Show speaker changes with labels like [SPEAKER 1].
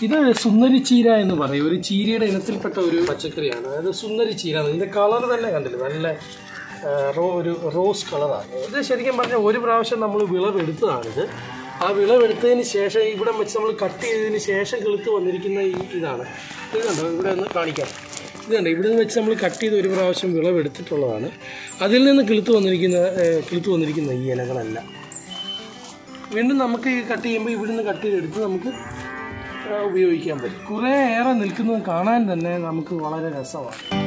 [SPEAKER 1] ഇത് സുന്ദരി ചീര എന്ന് പറയും ഒരു ചീരയുടെ ഇനത്തിൽപ്പെട്ട ഒരു പച്ചക്കറിയാണ് അതായത് സുന്ദരി ചീര ഇതിൻ്റെ കളർ തന്നെ കണ്ടില്ല നല്ല ആ, റോ ഒരു റോസ് കളറാണ് ഇത് ശരിക്കും പറഞ്ഞാൽ ഒരു പ്രാവശ്യം നമ്മൾ വിളവെടുത്തതാണിത് ആ വിളവെടുത്തതിന് ശേഷം ഇവിടെ വെച്ച് നമ്മൾ കട്ട് ചെയ്തതിന് ശേഷം കിളുത്ത് വന്നിരിക്കുന്ന ഈ ഇതാണ് ഇത് കണ്ടോ ഇവിടെ ഒന്ന് കാണിക്കാം ഇത് കണ്ടോ ഇവിടെ നിന്ന് വെച്ച് നമ്മൾ കട്ട് ചെയ്ത് ഒരു പ്രാവശ്യം വിളവെടുത്തിട്ടുള്ളതാണ് അതിൽ നിന്ന് കിളുത്ത് വന്നിരിക്കുന്ന ഏ, കിളുത്ത് വന്നിരിക്കുന്ന ഈ ഇലകളല്ല വീണ്ടും നമുക്ക് ഈ കട്ട് ചെയ്യുമ്പോൾ ഇവിടുന്ന് കട്ട് ചെയ്തെടുത്ത് നമുക്ക് ആ, ഉപയോഗിക്കാൻ പറ്റും കുറേ ഏറെ നിൽക്കുന്നത് കാണാൻ തന്നെ നമുക്ക് വളരെ രസമാണ്